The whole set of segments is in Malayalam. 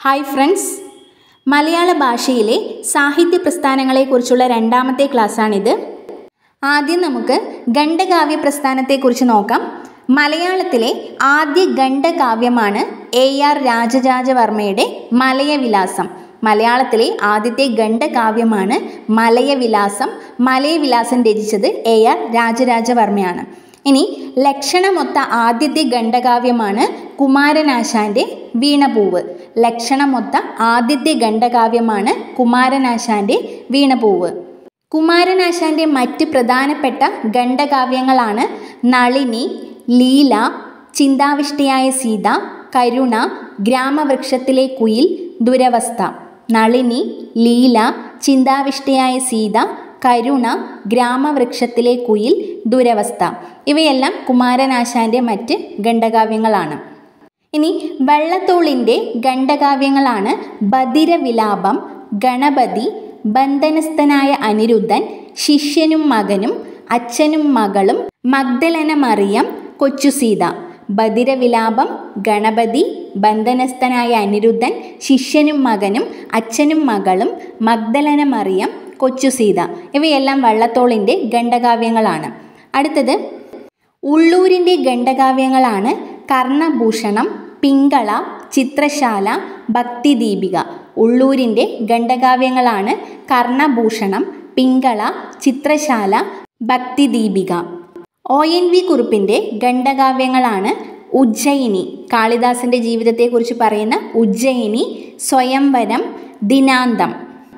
ഹായ് ഫ്രണ്ട്സ് മലയാള ഭാഷയിലെ സാഹിത്യ പ്രസ്ഥാനങ്ങളെക്കുറിച്ചുള്ള രണ്ടാമത്തെ ക്ലാസ്സാണിത് ആദ്യം നമുക്ക് ഖണ്ഡകാവ്യ പ്രസ്ഥാനത്തെക്കുറിച്ച് നോക്കാം മലയാളത്തിലെ ആദ്യ ഖണ്ഡകാവ്യമാണ് എ ആർ രാജരാജവർമ്മയുടെ മലയവിലാസം മലയാളത്തിലെ ആദ്യത്തെ ഖണ്ഡകാവ്യമാണ് മലയവിലാസം മലയവിലാസം രചിച്ചത് എ ആർ രാജരാജവർമ്മയാണ് ഇനി ലക്ഷണമൊത്ത ആദ്യത്തെ ഖണ്ഡകാവ്യമാണ് കുമാരനാശാൻ്റെ വീണപൂവ് ലക്ഷണമൊത്ത ആദ്യത്തെ ഖണ്ഡകാവ്യമാണ് കുമാരനാശാൻ്റെ വീണപൂവ് കുമാരനാശാൻ്റെ മറ്റ് പ്രധാനപ്പെട്ട ഖണ്ഡകാവ്യങ്ങളാണ് നളിനി ലീല ചിന്താവിഷ്ടയായ സീത കരുണ ഗ്രാമവൃക്ഷത്തിലെ കുയിൽ ദുരവസ്ഥ നളിനി ലീല ചിന്താവിഷ്ടയായ സീത കരുണ ഗ്രാമവൃക്ഷത്തിലെ കുയിൽ ദുരവസ്ഥ ഇവയെല്ലാം കുമാരനാശാൻ്റെ മറ്റ് ഖണ്ഡകാവ്യങ്ങളാണ് ഇനി വള്ളത്തോളിൻ്റെ ഖണ്ഡകാവ്യങ്ങളാണ് ബദിരവിലാപം ഗണപതി ബന്ധനസ്ഥനായ അനിരുദ്ധൻ ശിഷ്യനും മകനും അച്ഛനും മകളും മഗ്ദലന മറിയം കൊച്ചുസീത ബദിരവിലാപം ഗണപതി ബന്ധനസ്ഥനായ അനിരുദ്ധൻ ശിഷ്യനും മകനും അച്ഛനും മകളും മഗ്ദലന മറിയം കൊച്ചുസീത ഇവയെല്ലാം വള്ളത്തോളിൻ്റെ ഖണ്ഡകാവ്യങ്ങളാണ് അടുത്തത് ഉള്ളൂരിൻ്റെ ഖണ്ഡകാവ്യങ്ങളാണ് കർണഭൂഷണം പിങ്കള ചിത്രശാല ഭക്തിദീപിക ഉള്ളൂരിൻ്റെ ഖണ്ഡകാവ്യങ്ങളാണ് Karnabhushanam Pingala Chitrashala Bhaktideepika O N V കുറുപ്പിൻ്റെ ഖണ്ഡകാവ്യങ്ങളാണ് ഉജ്ജയിനി കാളിദാസൻ്റെ ജീവിതത്തെക്കുറിച്ച് പറയുന്ന ഉജ്ജയിനി സ്വയംവരം ദിനാന്തം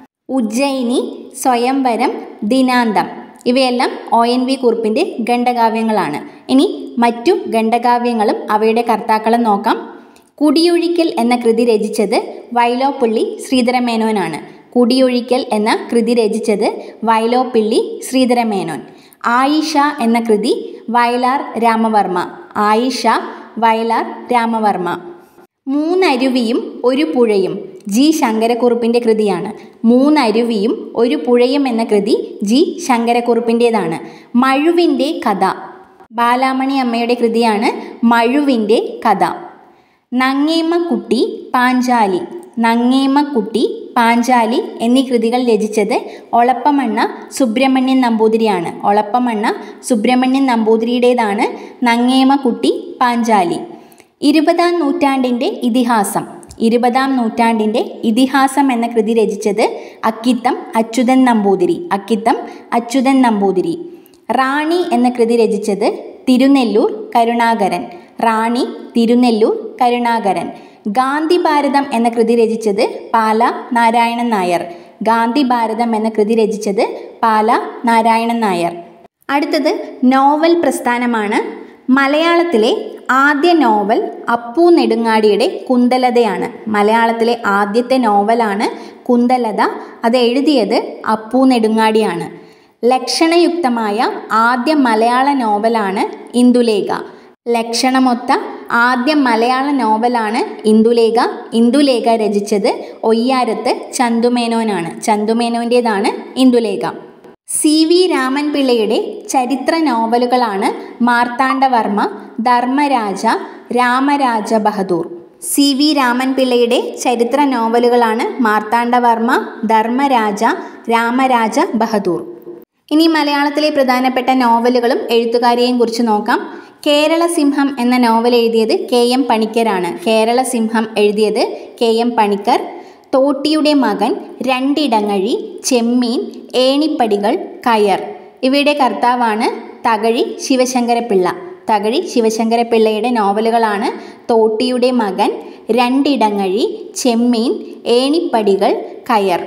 ഉജ്ജയിനി സ്വയംവരം ദിനാന്തം ഇവയെല്ലാം ഒ എൻ വി കുറുപ്പിൻ്റെ ഖണ്ഡകാവ്യങ്ങളാണ് ഇനി മറ്റു ഖണ്ഡകാവ്യങ്ങളും അവയുടെ കർത്താക്കളും നോക്കാം കുടിയൊഴിക്കൽ എന്ന കൃതി രചിച്ചത് വൈലോപ്പള്ളി ശ്രീധരമേനോനാണ് കുടിയൊഴിക്കൽ എന്ന കൃതി രചിച്ചത് വൈലോപ്പിള്ളി ശ്രീധരമേനോൻ ആയിഷ എന്ന കൃതി വയലാർ രാമവർമ്മ ആയിഷ വയലാർ രാമവർമ്മ മൂന്നരുവിയും ഒരു പുഴയും ജി ശങ്കരക്കുറുപ്പിൻ്റെ കൃതിയാണ് മൂന്നരുവിയും ഒരു പുഴയും എന്ന കൃതി ജി ശങ്കരക്കുറുപ്പിൻ്റേതാണ് മഴുവിൻ്റെ കഥ ബാലാമണി അമ്മയുടെ കൃതിയാണ് മഴുവിൻ്റെ കഥ നങ്ങേമക്കുട്ടി പാഞ്ചാലി നങ്ങേമക്കുട്ടി പാഞ്ചാലി എന്നീ കൃതികൾ രചിച്ചത് ഒളപ്പമണ്ണ സുബ്രഹ്മണ്യൻ നമ്പൂതിരിയാണ് ഒളപ്പമണ്ണ സുബ്രഹ്മണ്യൻ നമ്പൂതിരിയുടേതാണ് നങ്ങേമക്കുട്ടി പാഞ്ചാലി ഇരുപതാം നൂറ്റാണ്ടിൻ്റെ ഇതിഹാസം ഇരുപതാം നൂറ്റാണ്ടിൻ്റെ ഇതിഹാസം എന്ന കൃതി രചിച്ചത് അക്കിത്തം അച്യുതൻ നമ്പൂതിരി അക്കിത്തം അച്യുതൻ നമ്പൂതിരി റാണി എന്ന കൃതി രചിച്ചത് തിരുനെല്ലൂർ കരുണാകരൻ റാണി തിരുനെല്ലൂർ കരുണാകരൻ ഗാന്ധി ഭാരതം എന്ന കൃതി രചിച്ചത് പാല നാരായണൻ നായർ ഗാന്ധി ഭാരതം എന്ന കൃതി രചിച്ചത് പാല നാരായണൻ നായർ അടുത്തത് നോവൽ പ്രസ്ഥാനമാണ് മലയാളത്തിലെ ആദ്യ നോവൽ അപ്പു നെടുങ്ങാടിയുടെ കുന്തലതയാണ് മലയാളത്തിലെ ആദ്യത്തെ നോവലാണ് കുന്തലത അത് എഴുതിയത് അപ്പു നെടുങ്ങാടിയാണ് ലക്ഷണയുക്തമായ ആദ്യ മലയാള നോവലാണ് ഇന്ദുലേഖ ലക്ഷണമൊത്ത ആദ്യ മലയാള നോവലാണ് ഇന്ദുലേഖ ഇന്ദുലേഖ രചിച്ചത് ഒയ്യാരത്ത് ചന്തുമേനോനാണ് ചന്തുമേനോൻ്റേതാണ് ഇന്ദുലേഖ സി വി രാമൻ പിള്ളയുടെ ചരിത്ര നോവലുകളാണ് മാർത്താണ്ഡവർമ്മ ധർമ്മരാജ രാമരാജ ബഹദൂർ സി വി രാമൻ പിള്ളയുടെ ചരിത്ര നോവലുകളാണ് മാർത്താണ്ഡവർമ്മ ധർമ്മരാജ രാമരാജ ബഹദൂർ ഇനി മലയാളത്തിലെ പ്രധാനപ്പെട്ട നോവലുകളും എഴുത്തുകാരെയും കുറിച്ച് നോക്കാം കേരള സിംഹം എന്ന നോവൽ എഴുതിയത് കെ എം പണിക്കരാണ് കേരള സിംഹം എഴുതിയത് കെ എം പണിക്കർ തോട്ടിയുടെ മകൻ രണ്ടിടങ്ങഴി ചെമ്മീൻ ഏണിപ്പടികൾ കയർ ഇവയുടെ കർത്താവാണ് തകഴി ശിവശങ്കരപിള്ള തകഴി ശിവശങ്കരപിള്ളയുടെ നോവലുകളാണ് തോട്ടിയുടെ മകൻ രണ്ടിടങ്ങഴി ചെമ്മീൻ ഏണിപ്പടികൾ കയർ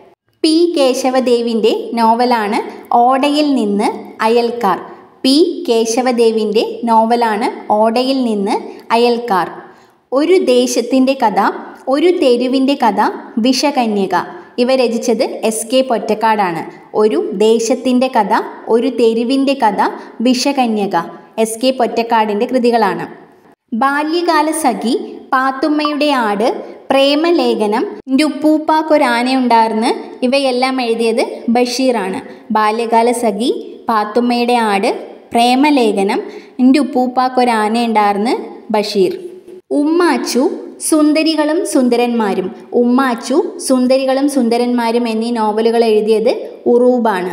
പി കേശവദേവിൻ്റെ നോവലാണ് ഓടയിൽ നിന്ന് അയൽക്കാർ പി കേശവദേവിൻ്റെ നോവലാണ് ഓടയിൽ നിന്ന് അയൽക്കാർ ഒരു ദേശത്തിൻ്റെ കഥ ഒരു തെരുവിൻ്റെ കഥ വിഷകന്യക ഇവ രചിച്ചത് എസ് കെ പൊറ്റക്കാടാണ് ഒരു ദേശത്തിൻ്റെ കഥ ഒരു തെരുവിൻ്റെ കഥ വിഷകന്യക എസ് കെ പൊറ്റക്കാടിൻ്റെ കൃതികളാണ് ബാല്യകാല സഖി പാത്തുമ്മയുടെ ആട് പ്രേമലേഖനം എൻ്റെ ഉപ്പൂപ്പാക്കൊരാനയുണ്ടാർന്ന് ഇവയെല്ലാം എഴുതിയത് ബഷീറാണ് ബാല്യകാല സഖി പാത്തുമ്മയുടെ ആട് പ്രേമലേഖനം എൻ്റെ ഉപ്പൂപ്പാക്കൊരാനയുണ്ടാർന്ന് ബഷീർ ഉമ്മാച്ചു സുന്ദരികളും സുന്ദരന്മാരും ഉമ്മാച്ചു സുന്ദരികളും സുന്ദരന്മാരും എന്നീ നോവലുകൾ എഴുതിയത് ഉറൂബാണ്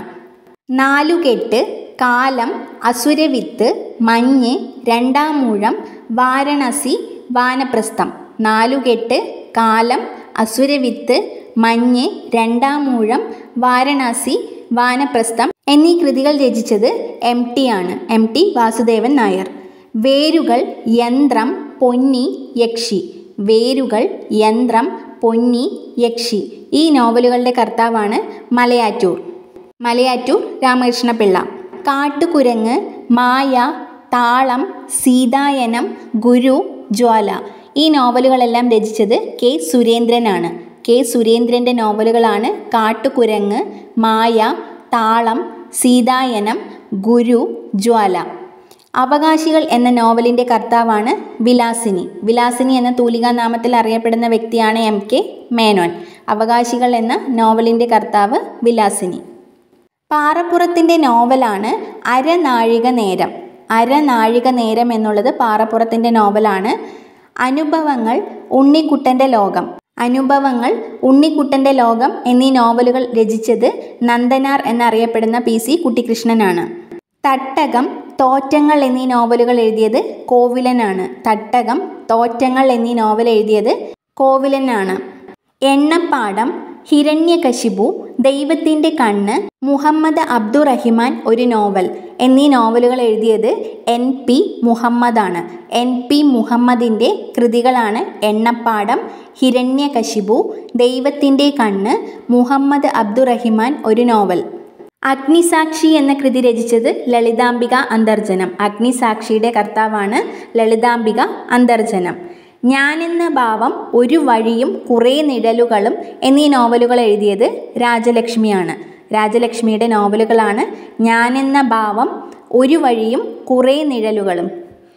നാലുകെട്ട് കാലം അസുരവിത്ത് മഞ്ഞ് രണ്ടാം മൂഴം വാരണസി വാനപ്രസ്ഥം നാലുകെട്ട് കാലം അസുരവിത്ത് മഞ്ഞ് രണ്ടാം മൂഴം വാരണാസി വാനപ്രസ്ഥം എന്നീ കൃതികൾ രചിച്ചത് എം ടി ആണ് എം ടി വാസുദേവൻ നായർ വേരുകൾ യന്ത്രം പൊന്നി യക്ഷി വേരുകൾ യന്ത്രം പൊന്നി യക്ഷി ഈ നോവലുകളുടെ കർത്താവാണ് മലയാറ്റൂർ മലയാറ്റൂർ രാമകൃഷ്ണപിള്ള കാട്ടുകുരങ്ങ് മായ താളം സീതായനം ഗുരു ജ്വാല ഈ നോവലുകളെല്ലാം രചിച്ചത് കെ സുരേന്ദ്രനാണ് കെ സുരേന്ദ്രൻ്റെ നോവലുകളാണ് കാട്ടുകുരങ്ങ് മായ താളം സീതായനം ഗുരു ജ്വാല അവകാശികൾ എന്ന നോവലിൻ്റെ കർത്താവാണ് വിലാസിനി വിലാസിനി എന്ന തൂലികാ നാമത്തിൽ അറിയപ്പെടുന്ന വ്യക്തിയാണ് എം കെ മേനോൻ അവകാശികൾ എന്ന നോവലിൻ്റെ കർത്താവ് വിലാസിനി പാറപ്പുറത്തിൻ്റെ നോവലാണ് അരനാഴിക നേരം അരനാഴിക നേരം എന്നുള്ളത് പാറപ്പുറത്തിൻ്റെ നോവലാണ് അനുഭവങ്ങൾ ഉണ്ണിക്കുട്ടൻ്റെ ലോകം അനുഭവങ്ങൾ ഉണ്ണിക്കുട്ടൻ്റെ ലോകം എന്നീ നോവലുകൾ രചിച്ചത് നന്ദനാർ എന്നറിയപ്പെടുന്ന പി സി കുട്ടിക്കൃഷ്ണനാണ് തട്ടകം തോറ്റങ്ങൾ എന്നീ നോവലുകൾ എഴുതിയത് കോവിലനാണ് തട്ടകം തോറ്റങ്ങൾ എന്നീ നോവൽ എഴുതിയത് കോവിലനാണ് എണ്ണപ്പാടം ഹിരണ്യകശിപു ദൈവത്തിൻ്റെ കണ്ണ് മുഹമ്മദ് അബ്ദുറഹിമാൻ ഒരു നോവൽ എന്നീ നോവലുകൾ എഴുതിയത് എൻ പി മുഹമ്മദാണ് എൻ പി മുഹമ്മദിൻ്റെ കൃതികളാണ് എണ്ണപ്പാടം ഹിരണ്യകശിപു ദൈവത്തിൻ്റെ കണ്ണ് മുഹമ്മദ് അബ്ദുറഹിമാൻ ഒരു നോവൽ അഗ്നിസാക്ഷി എന്ന കൃതി രചിച്ചത് ലളിതാംബിക അന്തർജനം അഗ്നിസാക്ഷിയുടെ കർത്താവാണ് ലളിതാംബിക അന്തർജനം ഞാനെന്ന ഭാവം ഒരു വഴിയും കുറേ നിഴലുകളും എന്നീ നോവലുകൾ എഴുതിയത് രാജലക്ഷ്മിയാണ് രാജലക്ഷ്മിയുടെ നോവലുകളാണ് ഞാനെന്ന ഭാവം ഒരു വഴിയും കുറേ നിഴലുകളും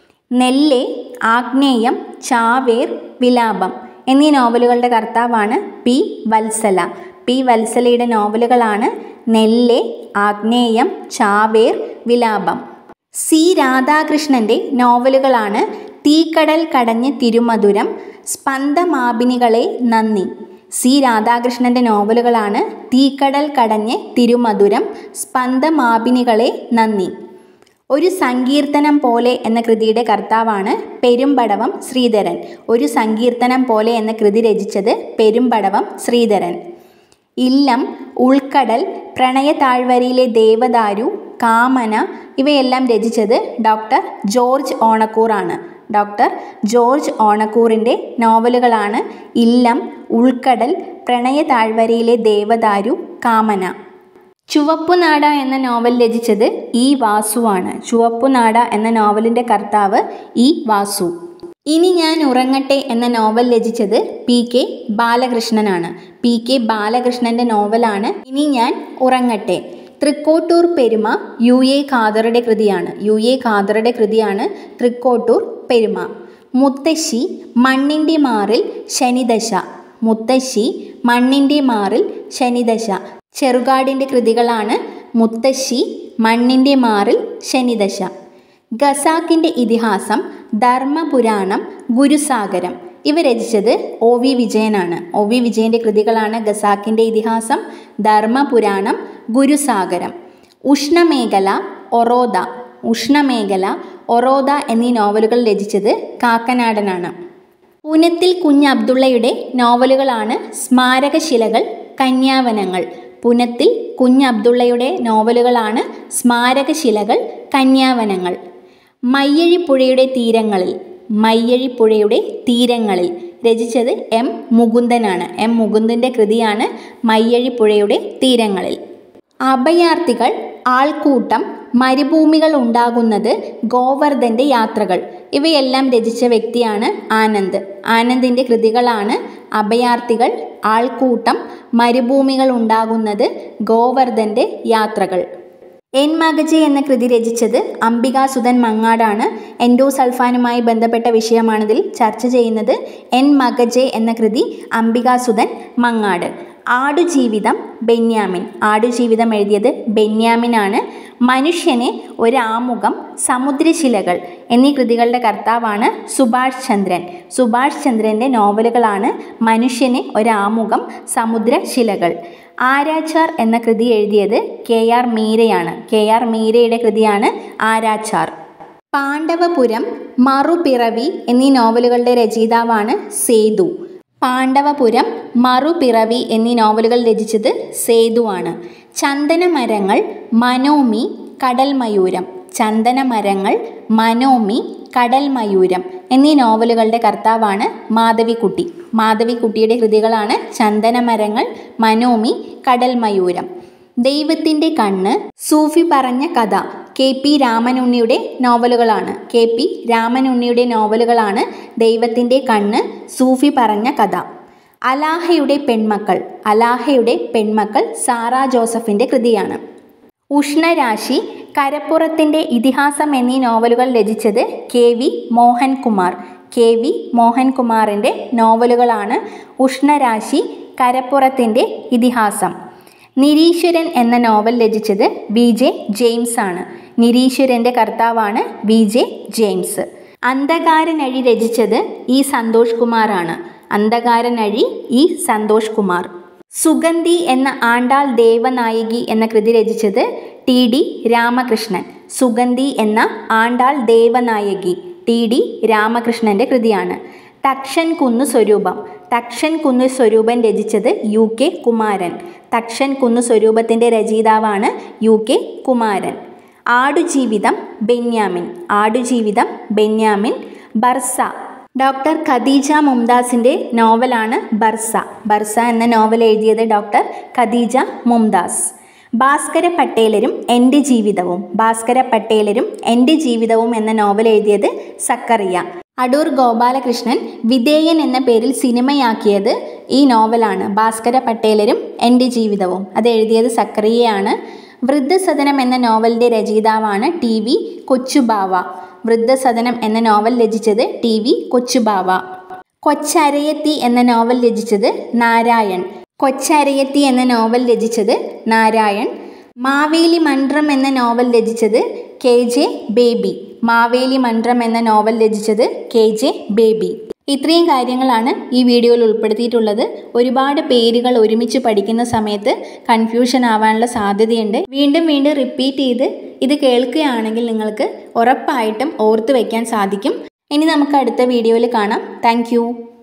നെല്ല് ആഗ്നേയം ചാവേർ വിലാപം എന്നീ നോവലുകളുടെ കർത്താവാണ് പി വത്സല പി വത്സലയുടെ നോവലുകളാണ് നെല്ല് ആഗ്നേയം ചാവേർ വിലാപം സി രാധാകൃഷ്ണൻ്റെ നോവലുകളാണ് തീക്കടൽ കടഞ്ഞ് തിരുമധുരം സ്പന്ദമാപിനികളെ നന്ദി സി രാധാകൃഷ്ണൻ്റെ നോവലുകളാണ് തീക്കടൽ കടഞ്ഞ് തിരുമധുരം സ്പന്ദമാപിനികളെ നന്ദി ഒരു സങ്കീർത്തനം പോലെ എന്ന കൃതിയുടെ കർത്താവാണ് പെരുമ്പടവം ശ്രീധരൻ ഒരു സങ്കീർത്തനം പോലെ എന്ന കൃതി രചിച്ചത് പെരുമ്പടവം ശ്രീധരൻ ഇല്ലം ഉൾക്കടൽ പ്രണയ താഴ്വരയിലെ ദേവദാരു കാമന ഇവയെല്ലാം രചിച്ചത് ഡോക്ടർ ജോർജ് ഓണക്കൂറാണ് ഡോക്ടർ ജോർജ് ഓണക്കൂറിൻ്റെ നോവലുകളാണ് ഇല്ലം ഉൾക്കടൽ പ്രണയ താഴ്വരയിലെ ദേവദാരു കാമന ചുവപ്പുനാട എന്ന നോവൽ രചിച്ചത് ഇ വാസുവാണ് ചുവപ്പുനാട എന്ന നോവലിൻ്റെ കർത്താവ് ഇ വാസു ഇനി ഞാൻ ഉറങ്ങട്ടെ എന്ന നോവൽ രചിച്ചത് പി കെ ബാലകൃഷ്ണനാണ് പി കെ ബാലകൃഷ്ണൻ്റെ നോവലാണ് ഇനി ഞാൻ ഉറങ്ങട്ടെ തൃക്കോട്ടൂർ പെരുമ യു എ ഖാദറുടെ കൃതിയാണ് യു എ ഖാദറുടെ കൃതിയാണ് തൃക്കോട്ടൂർ പെരുമ മുത്തശ്ശി മണ്ണിൻ്റെ മാറിൽ ശനിദശ മുത്തശ്ശി മണ്ണിൻ്റെ മാറിൽ ശനിദശ ചെറുകാടിൻ്റെ കൃതികളാണ് മുത്തശ്ശി മണ്ണിൻ്റെ മാറിൽ ശനിദശ ഖസാക്കിൻ്റെ ഇതിഹാസം ധർമ്മപുരാണം ഗുരുസാഗരം ഇവ രചിച്ചത് ഒ വി വിജയനാണ് ഒ വി വിജയൻ്റെ കൃതികളാണ് ഖസാക്കിൻ്റെ ഇതിഹാസം ധർമ്മപുരാണം ഗുരുസാഗരം ഉഷ്ണമേഖല ഒറോദ ഉഷ്ണമേഖല ഒറോദ എന്നീ നോവലുകൾ രചിച്ചത് കാക്കനാടനാണ് പുനത്തിൽ കുഞ്ഞ് അബ്ദുള്ളയുടെ നോവലുകളാണ് സ്മാരകശിലകൾ കന്യാവനങ്ങൾ പുനത്തിൽ കുഞ്ഞ് അബ്ദുള്ളയുടെ നോവലുകളാണ് സ്മാരകശിലകൾ കന്യാവനങ്ങൾ മയ്യഴിപ്പുഴയുടെ തീരങ്ങളിൽ മയ്യഴിപ്പുഴയുടെ തീരങ്ങളിൽ രചിച്ചത് എം മുകുന്ദനാണ് എം മുകുന്ദൻ്റെ കൃതിയാണ് മയ്യഴിപ്പുഴയുടെ തീരങ്ങളിൽ അഭയാർത്ഥികൾ ആൾക്കൂട്ടം മരുഭൂമികൾ ഉണ്ടാകുന്നത് ഗോവർദ്ധൻ്റെ യാത്രകൾ ഇവയെല്ലാം രചിച്ച വ്യക്തിയാണ് ആനന്ദ് ആനന്ദിൻ്റെ കൃതികളാണ് അഭയാർത്ഥികൾ ആൾക്കൂട്ടം മരുഭൂമികൾ ഉണ്ടാകുന്നത് ഗോവർദ്ധൻ്റെ യാത്രകൾ എൻ മഗജെ എന്ന കൃതി രചിച്ചത് അംബികാസുധൻ മങ്ങാടാണ് എൻഡോസൾഫാനുമായി ബന്ധപ്പെട്ട വിഷയമാണിതിൽ ചർച്ച ചെയ്യുന്നത് എൻ മഗജെ എന്ന കൃതി അംബികാസുധൻ മങ്ങാട് ആടുജീവിതം ബെന്യാമിൻ ആടുജീവിതം എഴുതിയത് ബെന്യാമിനാണ് മനുഷ്യനെ ഒരാമുഖം സമുദ്രശിലകൾ എന്നീ കൃതികളുടെ കർത്താവാണ് സുഭാഷ് ചന്ദ്രൻ സുഭാഷ് ചന്ദ്രൻ്റെ നോവലുകളാണ് മനുഷ്യനെ ഒരാമുഖം സമുദ്രശിലകൾ ആരാച്ചാർ എന്ന കൃതി എഴുതിയത് കെ ആർ മീരയാണ് കെ ആർ മീരയുടെ കൃതിയാണ് ആരാച്ചാർ പാണ്ഡവപുരം മറുപിറവി എന്നീ നോവലുകളുടെ രചയിതാവാണ് സേതു പാണ്ഡവപുരം മറുപിറവി എന്നീ നോവലുകൾ രചിച്ചത് സേതുവാണ് ചന്ദനമരങ്ങൾ മനോമി കടൽമയൂരം ചന്ദനമരങ്ങൾ മനോമി കടൽമയൂരം എന്നീ നോവലുകളുടെ കർത്താവാണ് മാധവിക്കുട്ടി മാധവിക്കുട്ടിയുടെ കൃതികളാണ് ചന്ദനമരങ്ങൾ മനോമി കടൽമയൂരം ദൈവത്തിൻ്റെ കണ്ണ് സൂഫി പറഞ്ഞ കഥ കെ പി രാമനുണ്ണിയുടെ നോവലുകളാണ് കെ പി രാമനുണ്ണിയുടെ നോവലുകളാണ് ദൈവത്തിൻ്റെ കണ്ണ് സൂഫി പറഞ്ഞ കഥ അലാഹയുടെ പെൺമക്കൾ അലാഹയുടെ പെൺമക്കൾ സാറാ ജോസഫിൻ്റെ കൃതിയാണ് ഉഷ്ണരാശി കരപ്പുറത്തിൻ്റെ ഇതിഹാസം എന്നീ നോവലുകൾ രചിച്ചത് K V Mohankumar K V മോഹൻകുമാറിൻ്റെ നോവലുകളാണ് ഉഷ്ണരാശി കരപ്പുറത്തിൻ്റെ ഇതിഹാസം നിരീശ്വരൻ എന്ന നോവൽ രചിച്ചത് വി ജെ ജെയിംസ് ആണ് നിരീശ്വരൻ്റെ കർത്താവാണ് വി ജെ ജെയിംസ് അന്ധകാരനഴി രചിച്ചത് ഇ സന്തോഷ് കുമാറാണ് അന്ധകാരനഴി ഇ സന്തോഷ് കുമാർ സുഗന്ധി എന്ന ആണ്ടാൾ ദേവനായകി എന്ന കൃതി രചിച്ചത് ടി ഡി രാമകൃഷ്ണൻ സുഗന്ധി എന്ന ആണ്ടാൾ ദേവനായകി ടി ഡി രാമകൃഷ്ണൻ്റെ കൃതിയാണ് തക്ഷൻ കുന്നു സ്വരൂപം തക്ഷൻ കുന്നു സ്വരൂപൻ രചിച്ചത് യു കെ കുമാരൻ തക്ഷൻ കുന്നു സ്വരൂപത്തിൻ്റെ രചയിതാവാണ് U K Kumaran Aadujeevitham Benyamin Aadujeevitham Benyamin Barsa doctor Khadija മുംദാസിൻ്റെ നോവലാണ് ബർസ ബർസ എന്ന നോവൽ എഴുതിയത് ഡോക്ടർ ഖദീജ മുംദാസ് ഭാസ്കര പട്ടേലരും എൻ്റെ ജീവിതവും ഭാസ്കര പട്ടേലരും എൻ്റെ ജീവിതവും എന്ന നോവൽ എഴുതിയത് സക്കറിയ അടൂർ ഗോപാലകൃഷ്ണൻ വിധേയൻ എന്ന പേരിൽ സിനിമയാക്കിയത് ഈ നോവലാണ് ഭാസ്കര പട്ടേലരും എൻ്റെ ജീവിതവും അത് എഴുതിയത് സക്കറിയയാണ് വൃദ്ധസദനം എന്ന നോവലിൻ്റെ രചയിതാവാണ് ടി വി കൊച്ചുബാവ വൃദ്ധസദനം എന്ന നോവൽ രചിച്ചത് ടി വി കൊച്ചുബാവ കൊച്ചരയത്തി എന്ന നോവൽ രചിച്ചത് നാരായൺ കൊച്ചരയത്തി എന്ന നോവൽ രചിച്ചത് നാരായൺ മാവേലി മൺട്രം എന്ന നോവൽ രചിച്ചത് കെ ജെ ബേബി മാവേലി മൺട്രം എന്ന നോവൽ രചിച്ചത് കെ ജെ ബേബി ഇത്രയും കാര്യങ്ങളാണ് ഈ വീഡിയോയിൽ ഉൾപ്പെടുത്തിയിട്ടുള്ളത് ഒരുപാട് പേരുകൾ ഒരുമിച്ച് പഠിക്കുന്ന സമയത്ത് കൺഫ്യൂഷൻ ആവാനുള്ള സാധ്യതയുണ്ട് വീണ്ടും വീണ്ടും റിപ്പീറ്റ് ചെയ്ത് ഇത് കേൾക്കുകയാണെങ്കിൽ നിങ്ങൾക്ക് ഉറപ്പായിട്ടും ഓർത്ത് വയ്ക്കാൻ സാധിക്കും ഇനി നമുക്ക് അടുത്ത വീഡിയോയിൽ കാണാം താങ്ക്